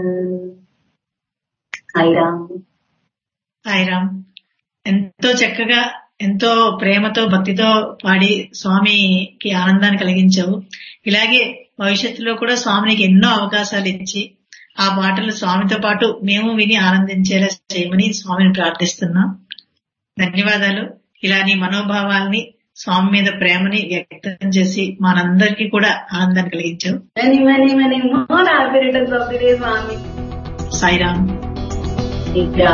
సాయిరామ్ సాయిరామ్ ఎంతో చక్కగా ఎంతో ప్రేమతో భక్తితో పాడి స్వామికి ఆనందాన్ని కలిగించావు ఇలాగే భవిష్యత్తులో కూడా స్వామికి ఎన్నో అవకాశాలు ఇచ్చి ఆ పాటలు స్వామితో పాటు మేము విని ఆనందించేలా చేయమని స్వామిని ప్రార్థిస్తున్నాం ధన్యవాదాలు ఇలా నీ మనోభావాల్ని స్వామి మీద ప్రేమని వ్యక్తం చేసి మనందరికీ కూడా ఆనందాన్ని కలిగించావు many many many more happy returns of the day స్వామి సాయిరామ్ ఇంకా